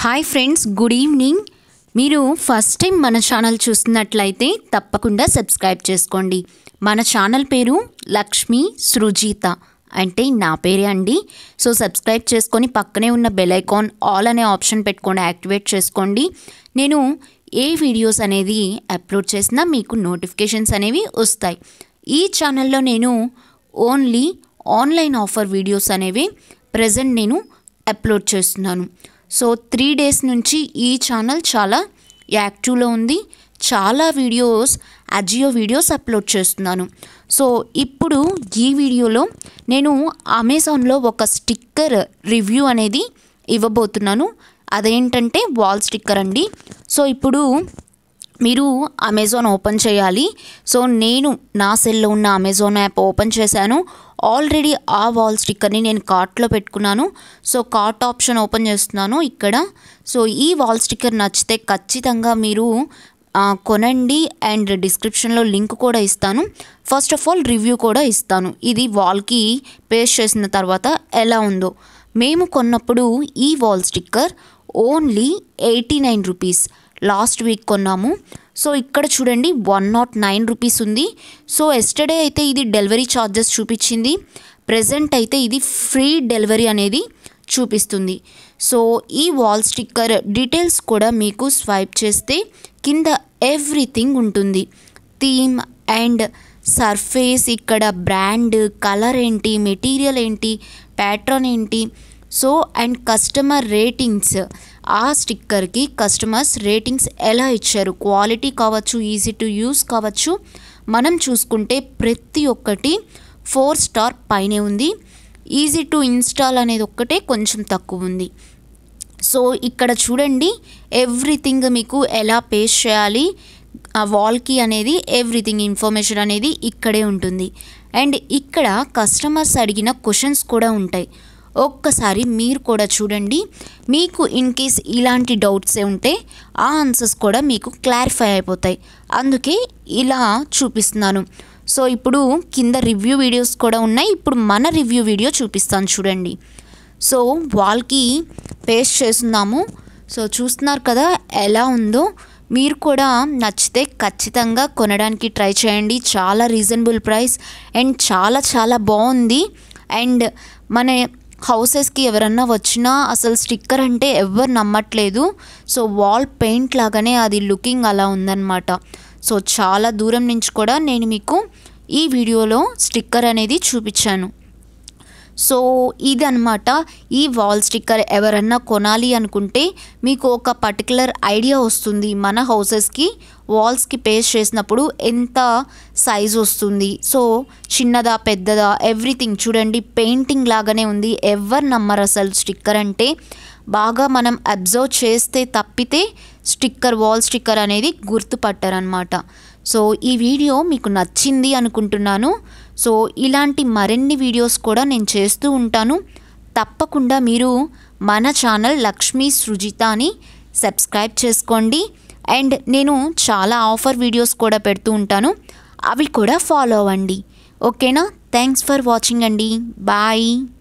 hi friends good evening మీరు first time మన channel చూస్తున్నట్లయితే తప్పకుండా సబ్స్క్రైబ్ చేసుకోండి మన ఛానల్ పేరు లక్ష్మి సృజిత అంటే నా పేరే అండి సో సబ్స్క్రైబ్ చేసుకొని పక్కనే ఉన్న బెల్ ఐకాన్ ఆల్ అనే ఆప్షన్ పెట్టుకొని యాక్టివేట్ చేసుకోండి నేను ఏ వీడియోస్ అనేది అప్లోడ్ చేసినా మీకు నోటిఫికేషన్స్ అనేవి వస్తాయి ఈ ఛానల్లో నేను ఓన్లీ ఆన్లైన్ ఆఫర్ వీడియోస్ అనేవి ప్రజెంట్ నేను అప్లోడ్ చేస్తున్నాను సో త్రీ డేస్ నుంచి ఈ ఛానల్ చాలా యాక్టివ్లో ఉంది చాలా వీడియోస్ అజియో వీడియోస్ అప్లోడ్ చేస్తున్నాను సో ఇప్పుడు ఈ వీడియోలో నేను అమెజాన్లో ఒక స్టిక్కర్ రివ్యూ అనేది ఇవ్వబోతున్నాను అదేంటంటే వాల్ స్టిక్కర్ అండి సో ఇప్పుడు మీరు అమెజాన్ ఓపెన్ చేయాలి సో నేను నా సెల్లో ఉన్న అమెజాన్ యాప్ ఓపెన్ చేశాను ఆల్రెడీ ఆ వాల్ స్టిక్కర్ని నేను కార్ట్లో పెట్టుకున్నాను సో కార్ట్ ఆప్షన్ ఓపెన్ చేస్తున్నాను ఇక్కడ సో ఈ వాల్ స్టిక్కర్ నచ్చితే ఖచ్చితంగా మీరు ఆ, కొనండి అండ్ డిస్క్రిప్షన్లో లింక్ కూడా ఇస్తాను ఫస్ట్ ఆఫ్ ఆల్ రివ్యూ కూడా ఇస్తాను ఇది వాల్కి పేస్ట్ చేసిన తర్వాత ఎలా ఉందో మేము కొన్నప్పుడు ఈ wall sticker only eighty nine rupees last week కొన్నాము సో ఇక్కడ చూడండి వన్ నాట్ నైన్ రూపీస్ ఉంది సో ఎస్టర్డే అయితే ఇది డెలివరీ ఛార్జెస్ చూపించింది ప్రజెంట్ అయితే ఇది ఫ్రీ డెలివరీ అనేది చూపిస్తుంది సో ఈ వాల్ స్టిక్కర్ డీటెయిల్స్ కూడా మీకు స్వైప్ చేస్తే కింద ఎవ్రీథింగ్ ఉంటుంది థీమ్ అండ్ సర్ఫేస్ ఇక్కడ బ్రాండ్ కలర్ ఏంటి మెటీరియల్ ఏంటి ప్యాట్రన్ ఏంటి సో అండ్ కస్టమర్ రేటింగ్స్ ఆ స్టిక్కర్కి కస్టమర్స్ రేటింగ్స్ ఎలా ఇచ్చారు క్వాలిటీ కావచ్చు ఈజీ టు యూస్ కావచ్చు మనం చూసుకుంటే ప్రతి ఒక్కటి ఫోర్ స్టార్ పైనే ఉంది ఈజీ టు ఇన్స్టాల్ అనేది ఒక్కటే కొంచెం తక్కువ ఉంది సో ఇక్కడ చూడండి ఎవ్రీథింగ్ మీకు ఎలా పేస్ట్ చేయాలి ఆ వాల్కి అనేది ఎవ్రీథింగ్ ఇన్ఫర్మేషన్ అనేది ఇక్కడే ఉంటుంది అండ్ ఇక్కడ కస్టమర్స్ అడిగిన క్వశ్చన్స్ కూడా ఉంటాయి ఒక్కసారి మీరు కూడా చూడండి మీకు ఇన్ కేస్ ఇలాంటి డౌట్సే ఉంటే ఆ ఆన్సర్స్ కూడా మీకు క్లారిఫై అయిపోతాయి అందుకే ఇలా చూపిస్తున్నాను సో ఇప్పుడు కింద రివ్యూ వీడియోస్ కూడా ఉన్నాయి ఇప్పుడు మన రివ్యూ వీడియో చూపిస్తాను చూడండి సో వాల్కి పేస్ట్ చేస్తున్నాము సో చూస్తున్నారు కదా ఎలా ఉందో మీరు కూడా నచ్చితే ఖచ్చితంగా కొనడానికి ట్రై చేయండి చాలా రీజనబుల్ ప్రైస్ అండ్ చాలా చాలా బాగుంది అండ్ మన హౌసెస్కి ఎవరన్నా వచ్చినా అసలు స్టిక్కర్ అంటే ఎవరు నమ్మట్లేదు సో వాల్ పెయింట్ లాగానే అది లుకింగ్ అలా ఉందన్నమాట సో చాలా దూరం నుంచి కూడా నేను మీకు ఈ వీడియోలో స్టిక్కర్ అనేది చూపించాను సో ఇదనమాట ఈ వాల్ స్టిక్కర్ ఎవరన్నా కొనాలి అనుకుంటే మీకు ఒక పర్టికులర్ ఐడియా వస్తుంది మన హౌసెస్కి వాల్స్కి పేస్ట్ చేసినప్పుడు ఎంత సైజ్ వస్తుంది సో చిన్నదా పెద్దదా ఎవ్రీథింగ్ చూడండి పెయింటింగ్ లాగానే ఉంది ఎవరు నమ్మరు అసలు స్టిక్కర్ అంటే బాగా మనం అబ్జర్వ్ చేస్తే తప్పితే స్టిక్కర్ వాల్ స్టిక్కర్ అనేది గుర్తుపట్టారనమాట సో ఈ వీడియో మీకు నచ్చింది అనుకుంటున్నాను సో ఇలాంటి మరిన్ని వీడియోస్ కూడా నేను చేస్తూ ఉంటాను తప్పకుండా మీరు మన ఛానల్ లక్ష్మీ సృజిత అని సబ్స్క్రైబ్ చేసుకోండి అండ్ నేను చాలా ఆఫర్ వీడియోస్ కూడా పెడుతూ ఉంటాను అవి కూడా ఫాలో అవ్వండి ఓకేనా థ్యాంక్స్ ఫర్ వాచింగ్ అండి బాయ్